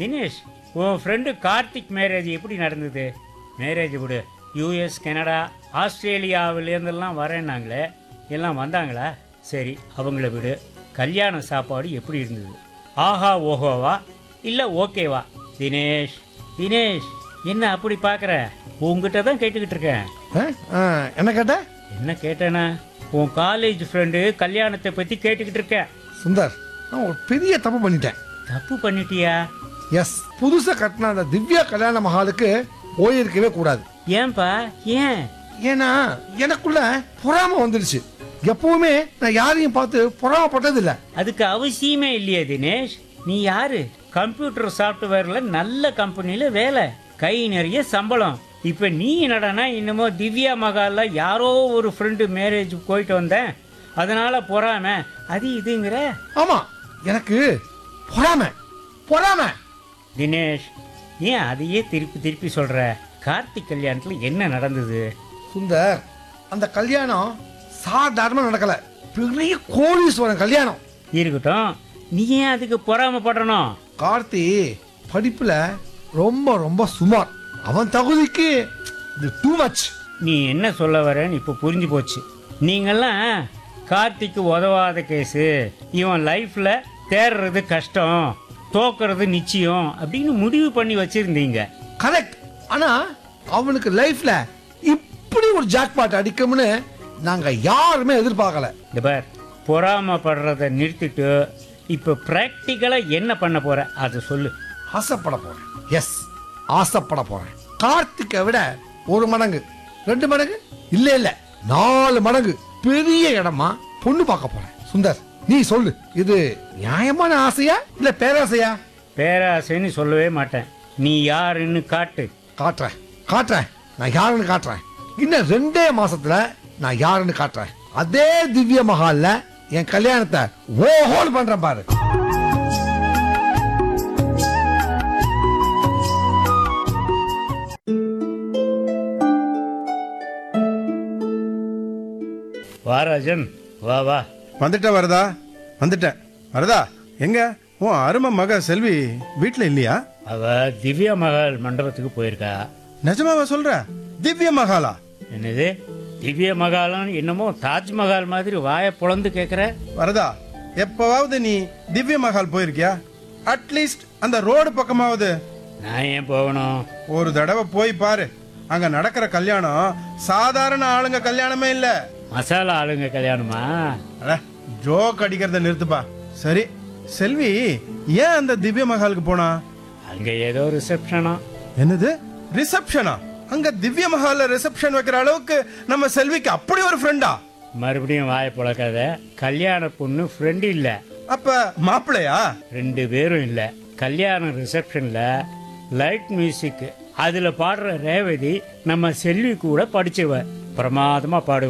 தினேஷ் உன் friend Karthik marriage எப்படி நடந்தது மேரேஜ் விடு யூஎஸ் கனடா ஆஸ்திரேலியாவிலேருந்தெல்லாம் வரேன்னாங்களே எல்லாம் வந்தாங்களா சரி அவங்கள விடு கல்யாண சாப்பாடு எப்படி இருந்தது ஆஹா ஓஹோவா இல்லை ஓகேவா தினேஷ் தினேஷ் என்ன அப்படி பார்க்குற உங்ககிட்ட தான் கேட்டுக்கிட்டு இருக்கேன் ஆ? ஆ, என்ன கேட்ட என்ன கேட்டேனா உன் காலேஜ் ஃப்ரெண்டு கல்யாணத்தை பற்றி கேட்டுக்கிட்டு இருக்கேன் சுந்தர் நான் ஒரு பெரிய தப்பு பண்ணிட்டேன் தப்பு பண்ணிட்டியா எஸ் புதுசா கட்டின அந்த திவ்யா கல்யாண மகாலுக்கு போயிருக்கவே கூடாது ஏன்பா ஏன் ஏன்னா எனக்குள்ள பொறாம வந்துடுச்சு எப்பவுமே நான் யாரையும் பார்த்து பொறாமப்பட்டது இல்ல அதுக்கு அவசியமே இல்லையே தினேஷ் நீ யாரு கம்ப்யூட்டர் சாஃப்ட்வேர்ல நல்ல கம்பெனில வேலை கை நிறைய சம்பளம் இப்ப நீ என்னடானா இன்னமோ திவ்யா மகால்ல யாரோ ஒரு ஃப்ரெண்டு மேரேஜ் போயிட்டு வந்தேன் அதனால பொறாம அது இதுங்கிற ஆமா எனக்கு பொறாம பொறாம தினேஷ் ஏன் அதையே திருப்பி திருப்பி சொல்ற கார்த்திக் கல்யாணத்துல என்ன நடந்தது சுந்தர் அந்த கல்யாணம் சாதாரணமா நடக்கல பெரிய கோடீஸ்வரன் கல்யாணம் இருக்கட்டும் நீ ஏன் அதுக்கு பொறாமப்படணும் கார்த்தி படிப்புல ரொம்ப ரொம்ப சுமார் அவன் தகுதிக்கு இது டூ மச் நீ என்ன சொல்ல வரேன்னு இப்போ புரிஞ்சு போச்சு நீங்கெல்லாம் கார்த்திக்கு உதவாத கேஸு இவன் லைஃப்ல தேடுறது கஷ்டம் தோக்குறது நிச்சயம் அப்படின்னு முடிவு பண்ணி வச்சிருந்தீங்க கரெக்ட் ஆனா அவனுக்கு லைஃப்ல இப்படி ஒரு ஜாக்பாட் அடிக்கும்னு நாங்க யாருமே எதிர்பார்க்கல இந்த பார் பொறாமப்படுறத நிறுத்திட்டு இப்போ ப்ராக்டிக்கலாக என்ன பண்ண போற அதை சொல்லு ஆசைப்பட போறேன் எஸ் ஆசைப்பட போறேன் கார்த்திக்கை விட ஒரு மடங்கு ரெண்டு மடங்கு இல்ல இல்ல நாலு மடங்கு பெரிய இடமா பொண்ணு பார்க்க போறேன் சுந்தர் நீ சொல்லு இது நியாயமான ஆசையா இல்ல பேராசையா பேராசைன்னு சொல்லவே மாட்டேன் நீ யாருன்னு காட்டு காட்டுறேன் காட்டுறேன் நான் யாருன்னு காட்டுறேன் இன்னும் ரெண்டே மாசத்துல நான் யாருன்னு காட்டுறேன் அதே திவ்ய மஹால்ல என் கல்யாணத்தை ஓஹோல் பண்றேன் பாரு வா ராஜன் வா வா வந்துட்டேன் வரதா வந்துட்டேன் வரதா எங்க உன் அருமை மக செல்வி வீட்ல இல்லையா அவ திவ்யா மகால் மண்டபத்துக்கு போயிருக்கா நிஜமாவா சொல்ற திவ்ய மகாலா என்னது திவ்ய மகாலம் என்னமோ தாஜ்மஹால் மாதிரி வாயை பொளந்து கேட்குற வரதா எப்பவாவது நீ திவ்ய மகால் போயிருக்கியா அட்லீஸ்ட் அந்த ரோடு பக்கமாவது நான் ஏன் போகணும் ஒரு தடவை போய் பாரு அங்க நடக்கிற கல்யாணம் சாதாரண ஆளுங்க கல்யாணமே இல்ல மசாலா ஆளுங்க கல்யாணமா அட ஜோக் அடிக்கிறத நிறுத்துப்பா சரி செல்வி ஏன் அந்த திவ்ய மகாலுக்கு போனா அங்க ஏதோ ரிசப்ஷனா என்னது ரிசப்ஷனா அங்க திவ்ய மஹால்ல ரிசப்ஷன் வைக்கிற அளவுக்கு நம்ம செல்விக்கு அப்படி ஒரு ஃப்ரெண்டா மறுபடியும் வாயை பொழக்காத கல்யாண பொண்ணு ஃப்ரெண்டு இல்ல அப்ப மாப்பிள்ளையா ரெண்டு பேரும் இல்ல கல்யாண ரிசப்ஷன்ல லைட் மியூசிக் அதுல பாடுற ரேவதி நம்ம செல்வி கூட படிச்சவ பிரமாதமா பாடுவா